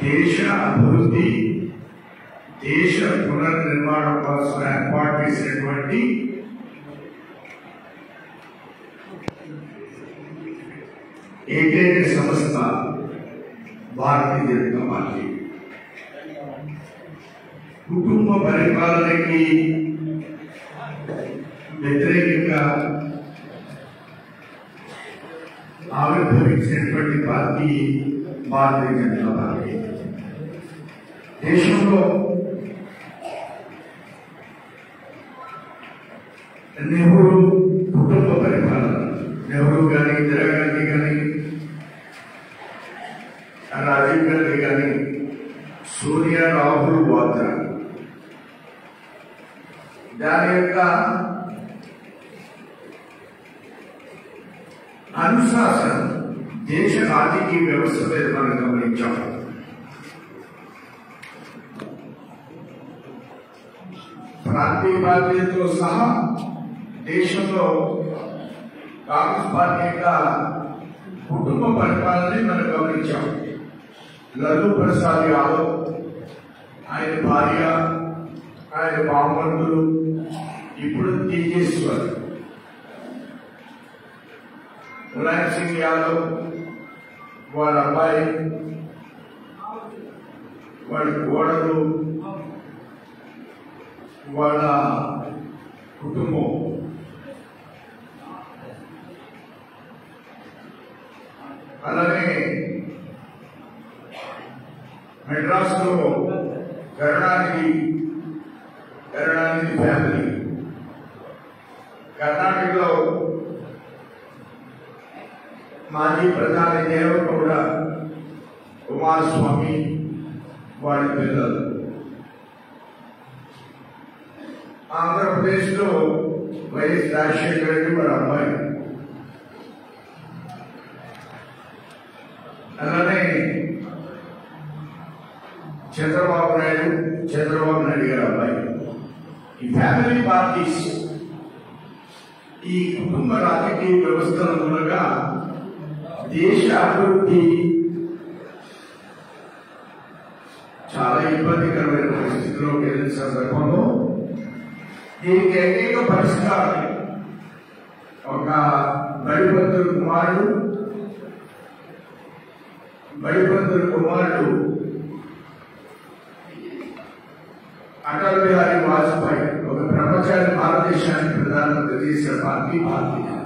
దేశ అభివృద్ధి దేశ పునర్నిర్మాణం కోసం ఏర్పాటు చేసినటువంటి ఏకైక సంస్థ భారతీయ జనతా పార్టీ కుటుంబ పరిపాలనకి వ్యతిరేకంగా ఆవిర్భవించినటువంటి పార్టీ భారతీయ జనతా పార్టీ దేశంలో నెహ్రూ కుటుంబ పరిపాలన నెహ్రూ కానీ ఇందిరాగాంధీ కానీ రాజీవ్ గాంధీ కానీ సోనియా రాహుల్ వాద్రా దాని యొక్క అనుశాసనం దేశ రాజకీయ వ్యవస్థ మీద మనం గమనించాం ప్రాంతీయ పార్టీలతో సహా దేశంలో కాంగ్రెస్ పార్టీ యొక్క కుటుంబ పరిపాలనని మనం గమనించాం లల్లు ప్రసాద్ యాదవ్ ఆయన భార్య ఆయన బామ్మర్దులు ఇప్పుడు తేజేశ్వర్ ములాయం సింగ్ యాదవ్ వాళ్ళ అబ్బాయి వాళ్ళ కోడలు వాళ్ళ కుటుంబం అలానే మెడ్రాస్ లో కరుణానిధి కరుణానిధి ఫ్యామిలీ కర్ణాటకలో మాజీ ప్రధాని దేవగౌడ కుమారస్వామి వారి పిల్లలు ఆంధ్రప్రదేశ్ లో వైఎస్ రాజశేఖర రెడ్డి వారి అబ్బాయి అలానే చంద్రబాబు నాయుడు చంద్రబాబు నాయుడు గారి అబ్బాయి ఈ ఫ్యామిలీ పార్టీస్ ఈ కుటుంబ రాజకీయ వ్యవస్థల మూలంగా దేశ అభివృద్ధి చాలా ఇబ్బందికరమైన పరిస్థితిలోకి వెళ్ళిన సందర్భంలో దీనికి ఏకైక పరిష్కారం ఒక బడిపంతుల కుమారుడు బడిపంతుల కుమారుడు అటల్ బిహారీ వాజ్పేయి ఒక బ్రహ్మచారి భారతదేశానికి ప్రధానమంత్రి చేసిన పార్టీ భారతీయ